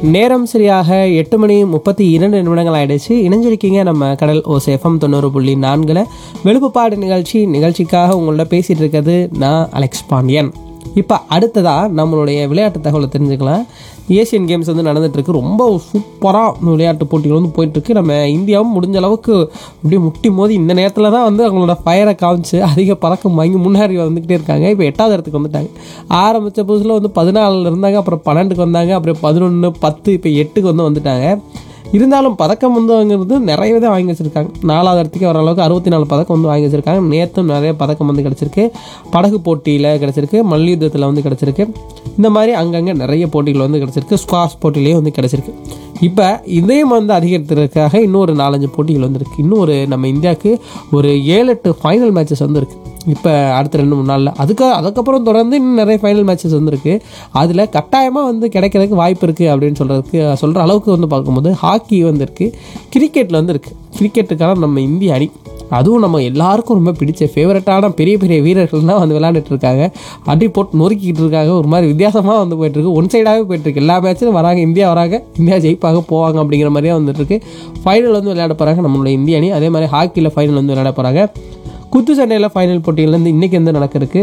நேரம் சரியாக எட்டு மணி முப்பத்தி இரண்டு நிமிடங்கள் ஆயிடுச்சு இணைஞ்சிருக்கீங்க நம்ம கடல் ஓசேஃபம் தொண்ணூறு புள்ளி நான்கில் வெளுப்புப்பாடு நிகழ்ச்சி நிகழ்ச்சிக்காக உங்கள்ட்ட பேசிகிட்டு இருக்கிறது நான் அலெக்ஸ் பாண்டியன் இப்போ அடுத்ததாக நம்மளுடைய விளையாட்டு தகவலை தெரிஞ்சுக்கலாம் ஏசியன் கேம்ஸ் வந்து நடந்துட்டு இருக்கு ரொம்ப சூப்பராக விளையாட்டு போட்டிகள் வந்து போயிட்டு இருக்கு நம்ம இந்தியாவும் முடிஞ்ச அளவுக்கு அப்படியே முட்டி மோதி இந்த நேரத்தில் தான் வந்து அவங்களோட ஃபயரை காமிச்சு அதிக பறக்கம் வாங்கி முன்னாடி வந்துக்கிட்டே இருக்காங்க இப்போ எட்டாவது இடத்துக்கு வந்துட்டாங்க ஆரம்பித்த புதுசில் வந்து பதினாலில் இருந்தாங்க அப்புறம் பன்னெண்டுக்கு வந்தாங்க அப்புறம் பதினொன்று பத்து இப்போ எட்டுக்கு வந்து வந்துட்டாங்க இருந்தாலும் பதக்கம் வந்து வாங்குறது நிறையவே தான் வாங்கி வச்சிருக்காங்க நாலாவது இடத்துக்கு வர அளவுக்கு அறுபத்தி நாலு பதக்கம் வந்து வாங்கி வச்சிருக்காங்க நேற்றும் நிறைய பதக்கம் வந்து கிடச்சிருக்கு படகு போட்டியில் கிடச்சிருக்கு மல்யுத்தத்தில் வந்து கிடச்சிருக்கு இந்த மாதிரி அங்கங்கே நிறைய போட்டிகள் வந்து கிடச்சிருக்கு ஸ்குவாஷ் போட்டிலேயே வந்து கிடச்சிருக்கு இப்போ இதையும் வந்து அதிகரிக்கிறதுக்காக இன்னும் ஒரு நாலஞ்சு போட்டிகள் வந்துருக்கு இன்னும் ஒரு நம்ம இந்தியாவுக்கு ஒரு ஏழு எட்டு ஃபைனல் மேட்சஸ் வந்து இருக்குது இப்போ அடுத்த ரெண்டு மூணு நாளில் அதுக்கு அதுக்கப்புறம் தொடர்ந்து இன்னும் நிறைய ஃபைனல் மேட்சஸ் வந்திருக்கு அதில் கட்டாயமாக வந்து கிடைக்கிறதுக்கு வாய்ப்பு இருக்குது அப்படின்னு சொல்கிறதுக்கு சொல்கிற அளவுக்கு வந்து பார்க்கும்போது ஹாக்கி வந்திருக்கு கிரிக்கெட்டில் வந்து இருக்குது கிரிக்கெட்டுக்கான நம்ம இந்திய அணி அதுவும் நம்ம எல்லாருக்கும் ரொம்ப பிடிச்ச ஃபேவரட்டான பெரிய பெரிய வீரர்கள்லாம் வந்து விளையாண்டுட்டு இருக்காங்க அடி போட்டு நொறுக்கிட்டு இருக்காங்க ஒரு மாதிரி வித்தியாசமாக வந்து போயிட்டு இருக்கு ஒன் சைடாகவே போயிட்டு இருக்கு எல்லா மேட்சும் வராங்க இந்தியா வராங்க இந்தியா ஜெயிப்பாங்க போவாங்க அப்படிங்கிற மாதிரியே வந்துட்டு இருக்கு ஃபைனல் வந்து விளையாட போகிறாங்க நம்மளுடைய இந்திய அணி அதே மாதிரி ஹாக்கியில் ஃபைனல் வந்து விளையாட போகிறாங்க குத்து சண்டையில் ஃபைனல் போட்டியிலேருந்து இன்றைக்கி வந்து நடக்கிறதுக்கு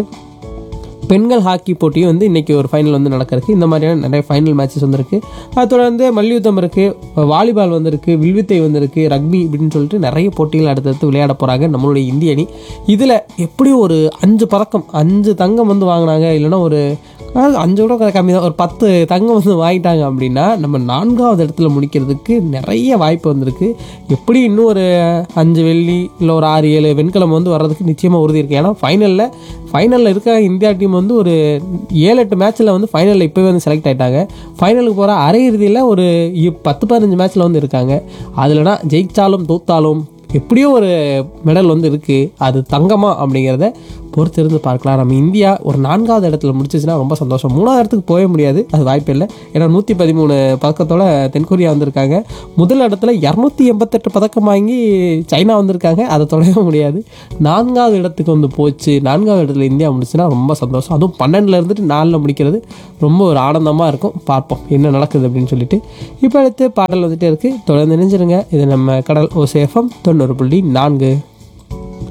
பெண்கள் ஹாக்கி போட்டியும் வந்து இன்றைக்கி ஒரு ஃபைனல் வந்து நடக்கிறதுக்கு இந்த மாதிரியான நிறைய ஃபைனல் மேட்சஸ் வந்திருக்கு அது தொடர்ந்து மல்யுத்தம் இருக்குது வாலிபால் வந்திருக்கு வில்வித்தை வந்திருக்கு ரக்பி இப்படின்னு சொல்லிட்டு நிறைய போட்டிகள் அடுத்தடுத்து விளையாட போகிறாங்க நம்மளுடைய இந்திய அணி இதில் எப்படி ஒரு அஞ்சு பதக்கம் அஞ்சு தங்கம் வந்து வாங்கினாங்க இல்லைன்னா ஒரு அதாவது அஞ்சு கூட கம்மி தான் ஒரு பத்து தங்கம் வந்து வாங்கிட்டாங்க அப்படின்னா நம்ம நான்காவது இடத்துல முடிக்கிறதுக்கு நிறைய வாய்ப்பு வந்திருக்கு எப்படி இன்னும் ஒரு அஞ்சு வெள்ளி இல்லை ஒரு ஆறு ஏழு வெண்கலம் வந்து வர்றதுக்கு நிச்சயமாக உறுதி இருக்குது ஏன்னா ஃபைனலில் ஃபைனலில் இருக்க இந்தியா டீம் வந்து ஒரு ஏழு எட்டு மேட்ச்சில் வந்து ஃபைனலில் இப்போவே வந்து செலக்ட் ஆகிட்டாங்க ஃபைனலுக்கு போகிற அரையிறுதியில் ஒரு இ- பத்து பதினஞ்சு மேட்ச்சில் வந்து இருக்காங்க அதுலனா ஜெயிச்சாலும் தோத்தாலும் எப்படியோ ஒரு மெடல் வந்து இருக்குது அது தங்கமா அப்படிங்கிறத பொறுத்து இருந்து பார்க்கலாம் நம்ம இந்தியா ஒரு நான்காவது இடத்துல முடிச்சிச்சுன்னா ரொம்ப சந்தோஷம் மூணாவது இடத்துக்கு போக முடியாது அது வாய்ப்பு இல்லை ஏன்னா நூற்றி பதிமூணு பதக்கத்தோட தென்கொரியா வந்திருக்காங்க முதல் இடத்துல இரநூத்தி எண்பத்தெட்டு பதக்கம் வாங்கி சைனா வந்திருக்காங்க அதை தொடவே முடியாது நான்காவது இடத்துக்கு வந்து போச்சு நான்காவது இடத்துல இந்தியா முடிச்சுன்னா ரொம்ப சந்தோஷம் அதுவும் பன்னெண்டுல இருந்துட்டு நாலில் முடிக்கிறது ரொம்ப ஒரு ஆனந்தமாக இருக்கும் பார்ப்போம் என்ன நடக்குது அப்படின்னு சொல்லிட்டு இப்போ அடுத்து பாடல் வந்துட்டே இருக்குது தொடர்ந்து நினைஞ்சிருங்க இது நம்ம கடல் ஓசேஃபம் தொண்ணூறு புள்ளி நான்கு